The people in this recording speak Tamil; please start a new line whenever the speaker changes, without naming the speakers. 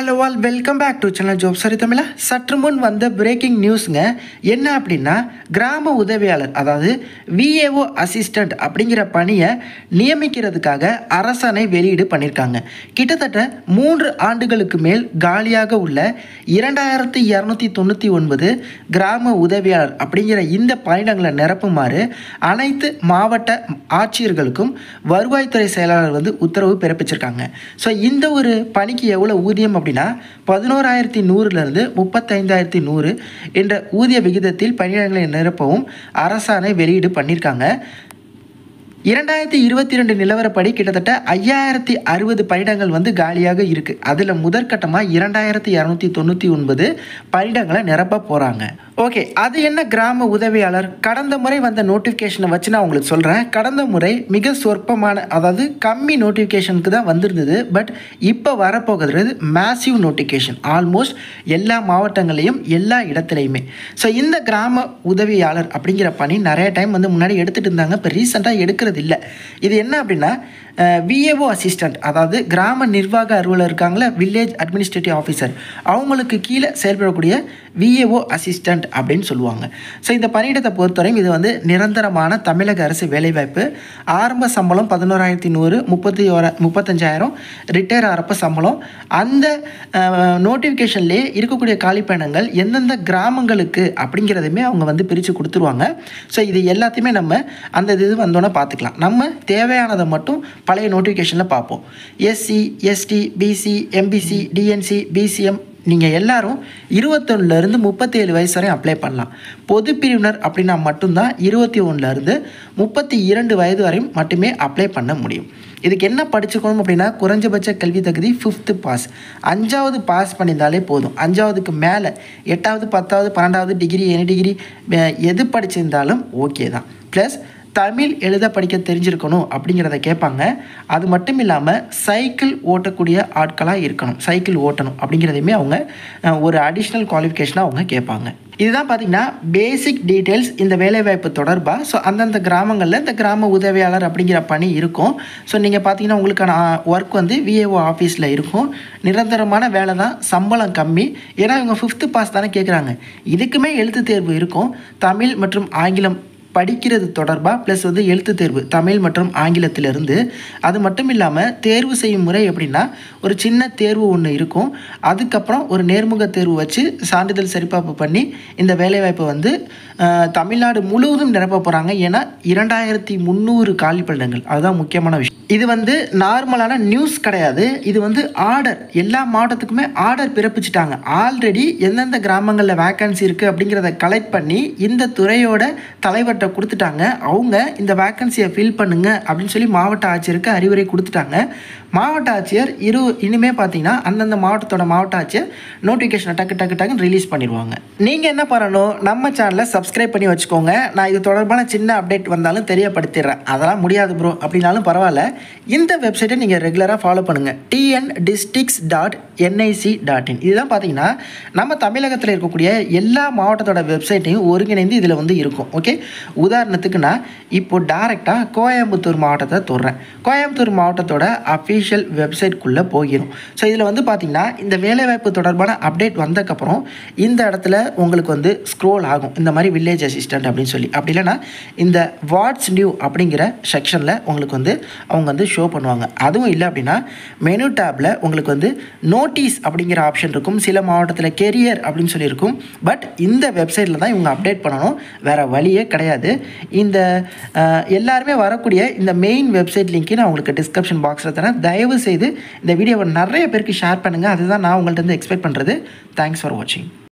hello all welcome back to channel ஜோப் சரி தமிழா சற்று முன் வந்த பிரேக்கிங் நியூஸுங்க என்ன அப்படின்னா கிராம உதவியாளர் அதாவது விஏஓ அசிஸ்டண்ட் அப்படிங்கிற பணியை நியமிக்கிறதுக்காக அரசாணை வெளியீடு பண்ணியிருக்காங்க கிட்டத்தட்ட மூன்று ஆண்டுகளுக்கு மேல் காலியாக உள்ள இரண்டாயிரத்தி இரநூத்தி தொண்ணூற்றி ஒன்பது கிராம உதவியாளர் அப்படிங்கிற இந்த பணியிடங்களை நிரப்புமாறு அனைத்து மாவட்ட ஆட்சியர்களுக்கும் வருவாய்த்துறை செயலாளர் வந்து உத்தரவு பிறப்பிச்சிருக்காங்க ஸோ இந்த ஒரு பணிக்கு எவ்வளோ ஊதியம் அப்படின்னா பதினோராயிரத்தி நூறுலேருந்து முப்பத்தைந்தாயிரத்தி நூறு என்ற ஊதிய விகிதத்தில் பணியிடங்களை நிரப்பவும் அரசாணை வெளியீடு பண்ணியிருக்காங்க இரண்டாயிரத்தி இருபத்தி ரெண்டு நிலவரப்படி கிட்டத்தட்ட ஐயாயிரத்தி அறுபது பணியிடங்கள் வந்து காலியாக இருக்குது அதில் முதற்கட்டமாக இரண்டாயிரத்தி இரநூத்தி தொண்ணூற்றி ஒன்பது பணியிடங்களை நிரப்ப போகிறாங்க ஓகே அது என்ன கிராம உதவியாளர் கடந்த முறை வந்த நோட்டிஃபிகேஷனை வச்சு நான் உங்களுக்கு சொல்கிறேன் கடந்த முறை மிக சொற்பமான அதாவது கம்மி நோட்டிஃபிகேஷனுக்கு தான் வந்திருந்தது பட் இப்போ வரப்போகிறது மேசிவ் நோட்டிஃபிகேஷன் ஆல்மோஸ்ட் எல்லா மாவட்டங்களையும் எல்லா இடத்துலையுமே ஸோ இந்த கிராம உதவியாளர் அப்படிங்கிற பணி நிறைய டைம் வந்து முன்னாடி எடுத்துகிட்டு இருந்தாங்க இப்போ ரீசெண்டாக எடுக்கிறது இல்லை இது என்ன அப்படின்னா விஏஓ அசிஸ்டண்ட் அதாவது கிராம நிர்வாக அலுவலர் இருக்காங்களே வில்லேஜ் அட்மினிஸ்ட்ரேட்டிவ் ஆஃபீஸர் அவங்களுக்கு கீழே செயல்படக்கூடிய விஏஓ அசிஸ்டண்ட் அப்படின்னு சொல்லுவாங்க ஸோ இந்த பணியிடத்தை பொறுத்தவரையும் இது வந்து நிரந்தரமான தமிழக அரசு வேலைவாய்ப்பு ஆரம்ப சம்பளம் பதினோராயிரத்தி நூறு முப்பத்தி ஓர முப்பத்தஞ்சாயிரம் ரிட்டையர் ஆகிறப்ப சம்பளம் அந்த நோட்டிஃபிகேஷன்லேயே இருக்கக்கூடிய காலிப்பயணங்கள் எந்தெந்த கிராமங்களுக்கு அப்படிங்கிறதையுமே அவங்க வந்து பிரித்து கொடுத்துருவாங்க ஸோ இது எல்லாத்தையுமே நம்ம அந்த இது வந்தோன்னே பார்த்துக்கலாம் நம்ம தேவையானதை மட்டும் பழைய நோட்டிஃபிகேஷனில் பார்ப்போம் SC ST BC MBC DNC BCM நீங்கள் எல்லாரும் இருபத்தொன்னுலேருந்து முப்பத்தேழு வயசு வரையும் அப்ளை பண்ணலாம் பொது பிரிவினர் அப்படின்னா மட்டும்தான் இருபத்தி ஒன்றுலேருந்து முப்பத்தி இரண்டு வயது வரையும் மட்டுமே அப்ளை பண்ண முடியும் இதுக்கு என்ன படிச்சுக்கணும் அப்படின்னா குறைஞ்சபட்ச கல்வி தகுதி ஃபிஃப்த்து பாஸ் அஞ்சாவது பாஸ் பண்ணியிருந்தாலே போதும் அஞ்சாவதுக்கு மேலே எட்டாவது பத்தாவது பன்னெண்டாவது டிகிரி எனி டிகிரி எது படிச்சிருந்தாலும் ஓகே தான் ப்ளஸ் தமிழ் எழுத படிக்க தெரிஞ்சிருக்கணும் அப்படிங்கிறத கேட்பாங்க அது மட்டும் இல்லாமல் சைக்கிள் ஓட்டக்கூடிய ஆட்களாக இருக்கணும் சைக்கிள் ஓட்டணும் அப்படிங்கிறதையுமே அவங்க ஒரு அடிஷ்னல் குவாலிஃபிகேஷனாக அவங்க கேட்பாங்க இதுதான் பார்த்திங்கன்னா பேசிக் டீட்டெயில்ஸ் இந்த வேலைவாய்ப்பு தொடர்பாக ஸோ அந்தந்த கிராமங்களில் இந்த கிராம உதவியாளர் அப்படிங்கிற பணி இருக்கும் ஸோ நீங்கள் பார்த்தீங்கன்னா உங்களுக்கான ஒர்க் வந்து விஏஓ ஆஃபீஸில் இருக்கும் நிரந்தரமான வேலை தான் சம்பளம் கம்மி ஏன்னா இவங்க ஃபிஃப்த்து பாஸ் தானே கேட்குறாங்க இதுக்குமே எழுத்து தேர்வு இருக்கும் தமிழ் மற்றும் ஆங்கிலம் படிக்கிறது தொடர்பாக ப்ளஸ் வந்து எழுத்து தேர்வு தமிழ் மற்றும் ஆங்கிலத்திலிருந்து அது மட்டும் இல்லாமல் தேர்வு செய்யும் முறை எப்படின்னா ஒரு சின்ன தேர்வு ஒன்று இருக்கும் அதுக்கப்புறம் ஒரு நேர்முக தேர்வு வச்சு சான்றிதழ் சரிபார்ப்பு பண்ணி இந்த வேலைவாய்ப்பை வந்து தமிழ்நாடு முழுவதும் நிரப்ப போகிறாங்க ஏன்னா இரண்டாயிரத்தி முந்நூறு காலி பணியிடங்கள் அதுதான் முக்கியமான விஷயம் இது வந்து நார்மலான நியூஸ் கிடையாது இது வந்து ஆர்டர் எல்லா மாவட்டத்துக்குமே ஆர்டர் பிறப்பிச்சிட்டாங்க ஆல்ரெடி எந்தெந்த கிராமங்களில் வேக்கன்சி இருக்குது அப்படிங்கிறத கலெக்ட் பண்ணி இந்த துறையோட தலைவர்கிட்ட கொடுத்துட்டாங்க அவங்க இந்த வேக்கன்சியை ஃபில் பண்ணுங்க அப்படின்னு சொல்லி மாவட்ட ஆட்சியருக்கு அறிவுரை கொடுத்துட்டாங்க மாவட்ட ஆட்சியர் இரு இனிமேல் பார்த்தீங்கன்னா அந்தந்த மாவட்டத்தோட மாவட்ட ஆட்சியர் நோட்டிஃபிகேஷனை டக்கு டக்கு டக்குன்னு ரிலீஸ் பண்ணிடுவாங்க நீங்கள் என்ன பண்ணணும் நம்ம சேனலை சப்ஸ்கிரைப் பண்ணி வச்சுக்கோங்க நான் இது தொடர்பான சின்ன அப்டேட் வந்தாலும் தெரியப்படுத்திடுறேன் அதெல்லாம் முடியாது ப்ரோ அப்படின்னாலும் பரவாயில்ல இந்த வெப்சைட்டை நீங்கள் ரெகுலராக ஃபாலோ பண்ணுங்கள் TN districts dot NIC dot in இதுதான் பார்த்தீங்கன்னா நம்ம தமிழகத்தில் இருக்கக்கூடிய எல்லா மாவட்டத்தோட வெப்சைட்டையும் ஒருங்கிணைந்து இதில் வந்து இருக்கும் ஓகே உதாரணத்துக்கு நான் இப்போது டேரெக்டாக கோயம்புத்தூர் மாவட்டத்தை தொடுறேன் கோயம்புத்தூர் மாவட்டத்தோட அஃபீஷியல் வெப்சைட்குள்ளே போகிறோம் ஸோ இதில் வந்து பார்த்திங்கன்னா இந்த வேலைவாய்ப்பு தொடர்பான அப்டேட் வந்தக்கப்புறம் இந்த இடத்துல உங்களுக்கு வந்து ஸ்க்ரோல் ஆகும் இந்த மாதிரி வில்லேஜ் அசிஸ்டண்ட் அப்படின்னு சொல்லி அப்படி இல்லைன்னா இந்த வாட்ஸ் நியூ அப்படிங்கிற செக்ஷனில் உங்களுக்கு வந்து அவங்க வந்து ஷோ பண்ணுவாங்க அதுவும் இல்லை அப்படின்னா மெனு டேப்பில் உங்களுக்கு வந்து நோட்டீஸ் அப்படிங்கிற ஆப்ஷன் இருக்கும் சில மாவட்டத்தில் கெரியர் அப்படின்னு சொல்லியிருக்கும் பட் இந்த வெப்சைட்டில் தான் இவங்க அப்டேட் பண்ணணும் வேறு வழியே கிடையாது இந்த எல்லாருமே வரக்கூடிய இந்த மெயின் வெப்சைட் லிங்க்கு நான் உங்களுக்கு டிஸ்கிரிப்ஷன் பாக்ஸில் தரேன் தயவு செய்து இந்த வீடியோவை நிறைய பேருக்கு ஷேர் பண்ணுங்கள் அதுதான் நான் உங்கள்கிட்ட எக்ஸ்பெக்ட் பண்ணுறது தேங்க்ஸ் ஃபார் வாட்சிங்